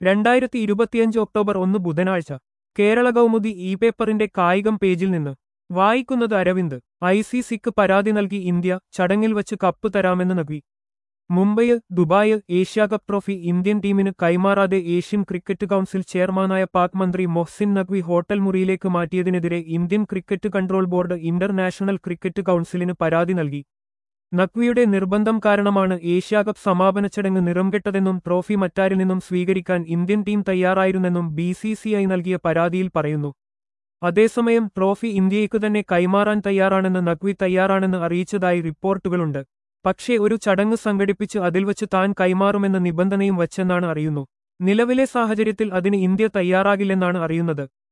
രണ്ടായിരത്തി ഇരുപത്തിയഞ്ച് ഒക്ടോബർ ഒന്ന് ബുധനാഴ്ച കേരള കൗമുദി ഇ പേപ്പറിന്റെ കായികം പേജിൽ നിന്ന് വായിക്കുന്നത് അരവിന്ദ് ഐ സി സിക്ക് പരാതി നൽകി ഇന്ത്യ ചടങ്ങിൽ വച്ച് കപ്പ് തരാമെന്ന് Naqvi Mumbai Dubai Asia Cup trophy Indian ടീമിന് കൈമാറാതെ ഏഷ്യൻ ക്രിക്കറ്റ് കൗൺസിൽ ചെയർമാനായ പാക് മന്ത്രി മൊഹ്സിൻ നഖ്വി ഹോട്ടൽ മുറിയിലേക്ക് മാറ്റിയതിനെതിരെ Indian cricket control board international cricket കൗൺസിലിന് പരാതി നൽകി നഖ്വിയുടെ നിർബന്ധം കാരണമാണ് ഏഷ്യാകപ്പ് സമാപന ചടങ്ങ് നിറംകെട്ടതെന്നും ട്രോഫി മറ്റാരിൽ നിന്നും സ്വീകരിക്കാൻ ഇന്ത്യൻ ടീം തയ്യാറായിരുന്നെന്നും ബി സി സി ഐ നൽകിയ പരാതിയിൽ പറയുന്നു അതേസമയം ട്രോഫി ഇന്ത്യയ്ക്ക് തന്നെ കൈമാറാൻ തയ്യാറാണെന്ന് നഖ്വി തയ്യാറാണെന്ന് അറിയിച്ചതായി റിപ്പോർട്ടുകളുണ്ട് പക്ഷേ ഒരു ചടങ്ങ് സംഘടിപ്പിച്ച് അതിൽ വച്ച് താൻ കൈമാറുമെന്ന നിബന്ധനയും വച്ചെന്നാണ് അറിയുന്നു നിലവിലെ സാഹചര്യത്തിൽ അതിന് ഇന്ത്യ തയ്യാറാകില്ലെന്നാണ് അറിയുന്നത്